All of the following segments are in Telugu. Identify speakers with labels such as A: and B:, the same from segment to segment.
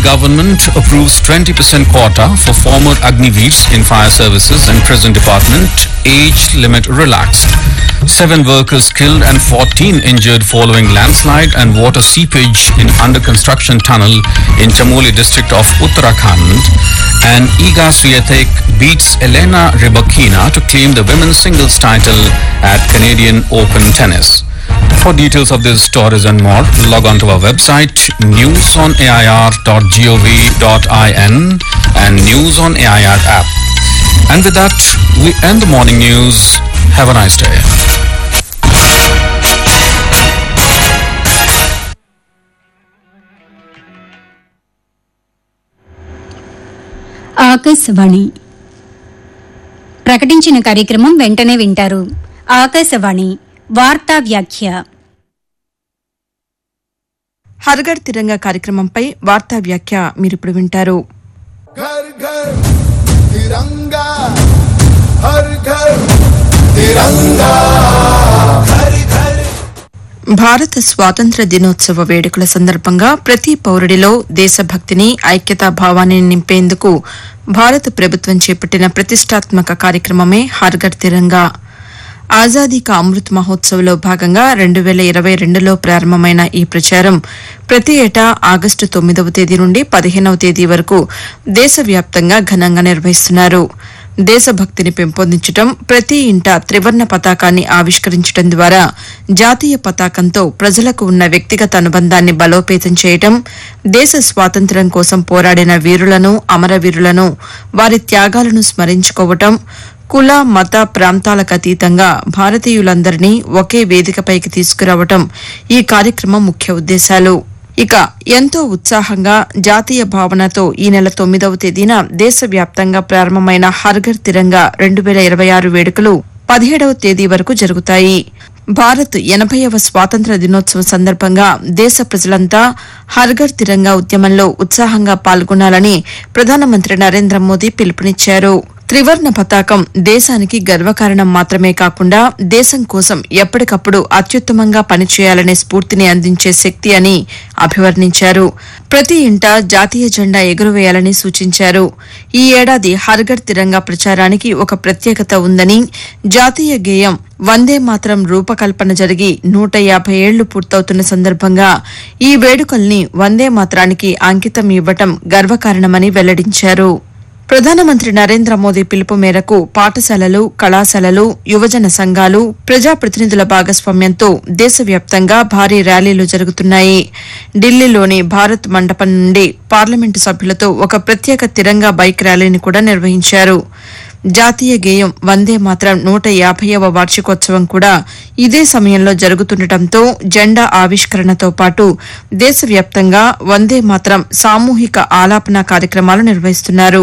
A: government approves 20% quota for former Agniveers in fire services and prison department. Age limit relaxed. Seven workers killed and 14 injured following landslide and water seepage in under construction tunnel in Chamoli district of Uttarakhand. And Iga Swiatek beats Elena Rybakina to claim the women's singles title at Canadian Open Tennis. For details of these stories and more, log on to our website newsonair.gov.in and News on AIR app. And with that, we end the morning news. Have a nice day.
B: Akashvani ప్రకటించిన కార్యక్రమం వెంటనే వింటారు ఆకాశవాణి వార్తా వ్యాఖ్య
C: హర్ఘర్ తిరంగా కార్యక్రమంపై వార్తా వ్యాఖ్య మీరిప్పుడు వింటారు
D: घर घर तिरंगा हर घर तिरंगा घर घर
C: భారత స్వాతంత్ర దినోత్సవ వేడుకల సందర్భంగా ప్రతి పౌరుడిలో దేశభక్తిని ఐక్యతా భావాన్ని నింపేందుకు భారత ప్రభుత్వం చేపట్టిన ప్రతిష్టాత్మక కార్యక్రమమే హర్ఘర్ తిరంగా ఆజాదీ కా అమృత్ మహోత్సవ్లో భాగంగా రెండు వేల ఇరవై రెండులో ప్రారంభమైన ఈ ప్రచారం ప్రతి ఏటా ఆగస్టు తొమ్మిదవ తేదీ నుండి పదిహేనవ తేదీ వరకు దేశవ్యాప్తంగా ఘనంగా నిర్వహిస్తున్నారు దేశభక్తిని పెంపొందించడం ప్రతి ఇంట త్రివర్ణ పతాకాన్ని ఆవిష్కరించడం ద్వారా జాతీయ పతాకంతో ప్రజలకు ఉన్న వ్యక్తిగత అనుబంధాన్ని బలోపేతం చేయడం దేశ స్వాతంత్ర్యం కోసం పోరాడిన వీరులను అమరవీరులను వారి త్యాగాలను స్మరించుకోవటం కుల మత ప్రాంతాలకు అతీతంగా భారతీయులందరినీ ఒకే వేదికపైకి తీసుకురావటం ఈ కార్యక్రమం ముఖ్య ఉద్దేశాలు ఇక ఎంతో ఉత్సాహంగా జాతీయ భావనతో ఈ నెల తొమ్మిదవ తేదీన దేశవ్యాప్తంగా ప్రారంభమైన హర్ఘర్ తిరంగా రెండు వేల ఇరవై ఆరు వేడుకలు పదిహేడవ తేదీ వరకు జరుగుతాయి భారత్ ఎనభైవ స్వాతంత్ర దినోత్సవం సందర్భంగా దేశ ప్రజలంతా హర్ఘర్ తిరంగా ఉద్యమంలో ఉత్సాహంగా పాల్గొనాలని ప్రధానమంత్రి నరేంద్ర మోదీ పిలుపునిచ్చారు త్రివర్ణ పతాకం దేశానికి గర్వకారణం మాత్రమే కాకుండా దేశం కోసం ఎప్పటికప్పుడు అత్యుత్తమంగా పనిచేయాలనే స్ఫూర్తిని అందించే శక్తి అని అభివర్ణించారు ప్రతి ఇంట జాతీయ జెండా ఎగురవేయాలని సూచించారు ఈ ఏడాది హర్ఘర్ తిరంగా ప్రచారానికి ఒక ప్రత్యేకత ఉందని జాతీయ గేయం వందే మాత్రం రూపకల్పన జరిగి నూట యాభై ఏళ్లు పూర్తవుతున్న సందర్భంగా ఈ వేడుకల్ని వందే మాత్రానికి అంకితం ఇవ్వటం గర్వకారణమని వెల్లడించారు ప్రధానమంత్రి నరేంద్ర మోదీ పిలుపు మేరకు పాఠశాలలు కళాశాలలు యువజన సంఘాలు ప్రజాప్రతినిధుల భాగస్వామ్యంతో దేశవ్యాప్తంగా భారీ ర్యాలీలు జరుగుతున్నాయి ఢిల్లీలోని భారత్ మండపం నుండి పార్లమెంటు సభ్యులతో ఒక ప్రత్యేక తిరంగా బైక్ ర్యాలీని కూడా నిర్వహించారు జాతీయ గేయం వందే మాత్రం నూట యాభైవ వార్షికోత్సవం కూడా ఇదే సమయంలో జరుగుతుండటంతో జెండా ఆవిష్కరణతో పాటు దేశవ్యాప్తంగా వందే మాత్రం సామూహిక ఆలాపన కార్యక్రమాలు నిర్వహిస్తున్నారు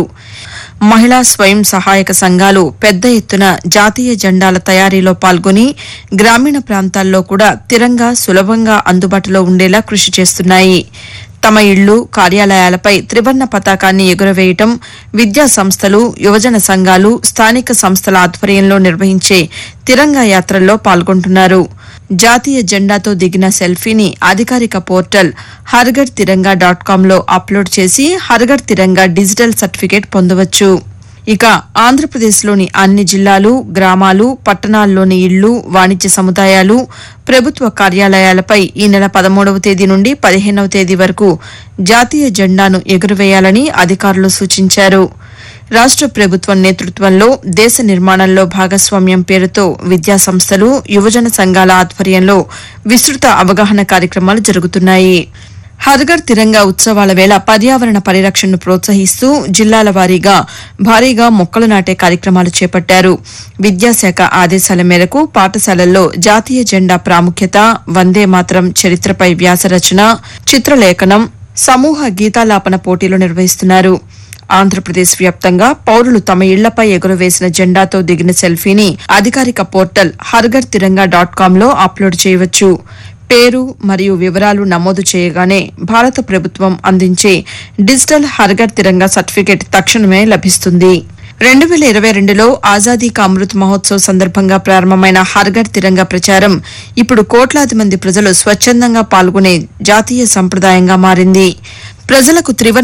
C: మహిళా స్వయం సహాయక సంఘాలు పెద్ద ఎత్తున జాతీయ జెండాల తయారీలో పాల్గొని గ్రామీణ ప్రాంతాల్లో కూడా తిరంగా సులభంగా అందుబాటులో ఉండేలా కృషి చేస్తున్నాయి తమ ఇళ్లు కార్యాలయాలపై త్రివర్ణ పతాకాన్ని ఎగురవేయటం విద్యా సంస్థలు యువజన సంఘాలు స్థానిక సంస్థల ఆధ్వర్యంలో నిర్వహించే తిరంగా యాత్రల్లో పాల్గొంటున్నారు జాతీయ జెండాతో దిగిన సెల్ఫీని అధికారిక పోర్టల్ హర్ఘర్ తిరంగా డాట్ కాంలో అప్లోడ్ చేసి హర్ఘర్ తిరంగా డిజిటల్ సర్టిఫికేట్ పొందవచ్చు ఇక ఆంధ్రప్రదేశ్లోని అన్ని జిల్లాలు గ్రామాలు పట్టణాల్లోని ఇళ్లు వాణిజ్య సముదాయాలు ప్రభుత్వ కార్యాలయాలపై ఈ నెల పదమూడవ తేదీ నుండి పదిహేనవ తేదీ వరకు జాతీయ జెండాను ఎగురవేయాలని అధికారులు సూచించారు రాష్ట ప్రభుత్వం నేతృత్వంలో దేశ నిర్మాణంలో భాగస్వామ్యం పేరుతో విద్యా సంస్థలు యువజన సంఘాల ఆధ్వర్యంలో విస్తృత అవగాహన కార్యక్రమాలు జరుగుతున్నాయి హర్ఘర్ తిరంగా ఉత్సవాల వేళ పర్యావరణ పరిరక్షణను ప్రోత్సహిస్తూ జిల్లాల వారీగా భారీగా మొక్కలు నాటే కార్యక్రమాలు చేపట్టారు విద్యాశాఖ ఆదేశాల మేరకు పాఠశాలల్లో జాతీయ జెండా ప్రాముఖ్యత వందే మాత్రం చరిత్రపై వ్యాసరచన చిత్రలేఖనం సమూహ గీతాలాపన పోటీలు నిర్వహిస్తున్నారు ఆంధ్రప్రదేశ్ వ్యాప్తంగా పౌరులు తమ ఇళ్లపై ఎగురవేసిన జెండాతో దిగిన సెల్ఫీని అధికారిక పోర్టల్ హర్ఘర్ తిరంగా డాట్ కాంలో అప్లోడ్ చేయవచ్చు పేరు మరియు వివరాలు నమోదు చేయగానే భారత ప్రభుత్వం అందించే డిజిటల్ హర్ఘర్ తిరంగా సర్టిఫికేట్ తక్షణమే లభిస్తుంది రెండు వేల ఇరవై రెండులో ఆజాదీ కా అమృత్ మహోత్సవ్ సందర్భంగా ప్రారంభమైన హర్ఘర్ తిరంగా ప్రచారం ఇప్పుడు కోట్లాది మంది ప్రజలు స్వచ్ఛందంగా పాల్గొనే జాతీయ సంప్రదాయంగా మారింది ప్రజలకు త్రివర్ణ